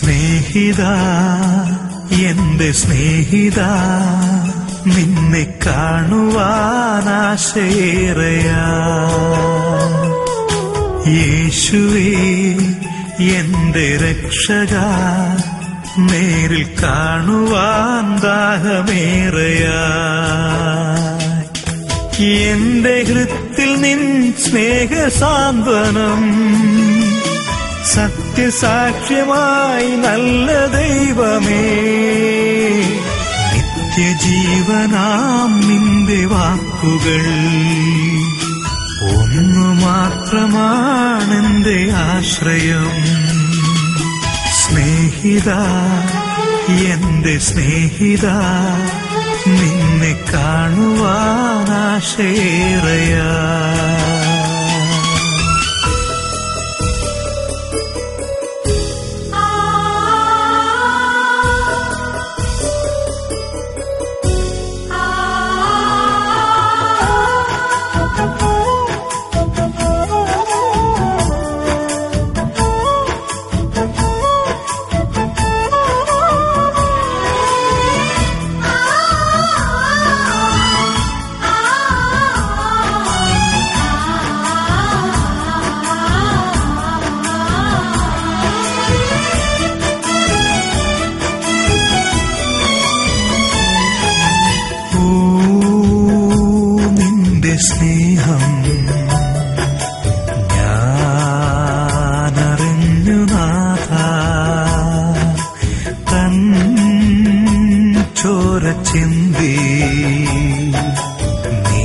സ്നേഹിത എന്റെ സ്നേഹിത നിന്നെ കാണുവാനാശയേറയാ യേശുവേ എന്റെ രക്ഷക നേരിൽ കാണുവാൻ ദാഹമേറയാ എന്റെ ഹൃത്തിൽ നിൻ സ്നേഹസാന്ത്വനം സത്യസാക്ഷ്യമായി നല്ല ദൈവമേ നിത്യജീവനാം നിന്റെ വാക്കുകൾ ഒന്നു മാത്രമാണെന്റെ ആശ്രയം സ്നേഹിത എന്റെ സ്നേഹിത നിന്നെ കാണുവാനാശയേറയാ ഓ നിന്റെ സ്നേഹം ഞാനറിഞ്ഞു നാഥ തൻ ചോര ചിന്തി നീ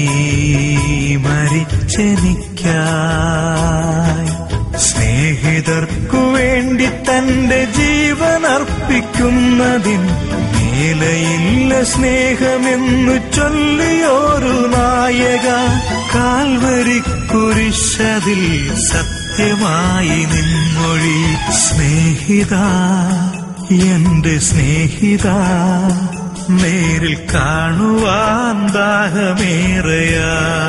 മരിച്ചെനിക്കായി സ്നേഹിതർക്കു വേണ്ടി തന്റെ ജീവൻ അർപ്പിക്കുന്നതിൻ മേലയില്ല സ്നേഹമെന്നു ചൊല്ലിയോരു നായക കാൽവരി കുരിശതിൽ സത്യമായി നിൻമൊഴി സ്നേഹിത എന്റെ സ്നേഹിത നേരിൽ കാണുവാൻ ദാഹമേറയാ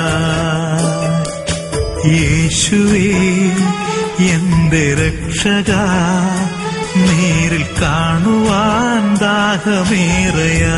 യേശുവേ എന്റെ രക്ഷക നേരിൽ കാണുവാൻ ദാഹമേറയാ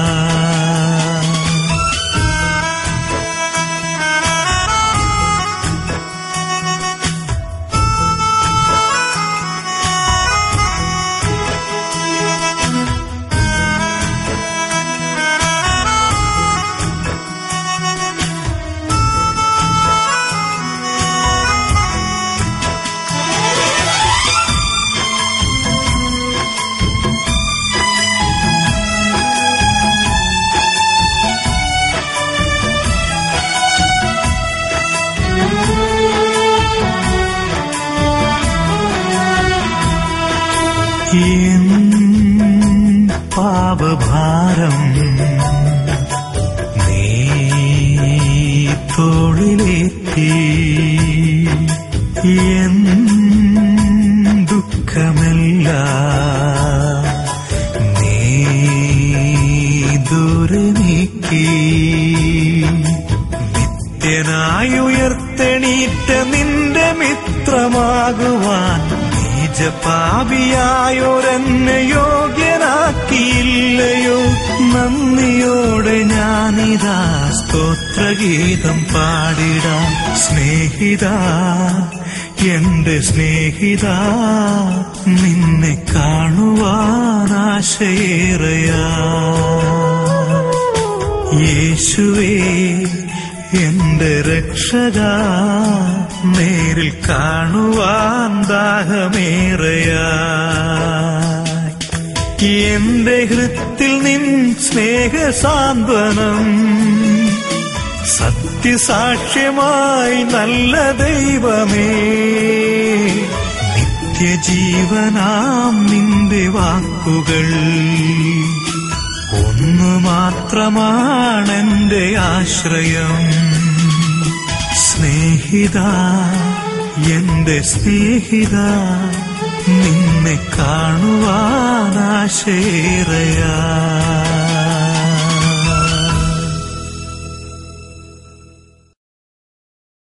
എൻ പാപഭാരം നീ തോളിലേറ്റി എൻ ദുഃഖമല്ല നീ ദൂരെ നീക്കി നിത്യനായി ഉയർത്തെണീറ്റ നിന്റെ മിത്രമാകുവാൻ നീജപാപിയായോരെന്നെ യോഗ്യനാക്കിയില്ലയോ നന്ദിയോടെ ഞാനിതാ സ്തോത്രഗീതം പാടിടാം സ്നേഹിത എന്റെ സ്നേഹിത നിന്നെ കാണുവാനാശയേറയാ യേശുവേ എന്റെ രക്ഷക നേരിൽ കാണുവാൻ ദാഹമേറയാ എന്റെ ഹൃത്തിൽ നിൻ സ്നേഹസാന്ത്വനം സത്യസാക്ഷ്യമായി നല്ല ദൈവമേ നിത്യജീവനാം നിന്റെ വാക്കുകൾ ഒന്നു മാത്രമാണെന്റെ ആശ്രയം സ്നേഹിത എന്റെ സ്നേഹിത നിന്നെ കാണുവാനാശേറയാ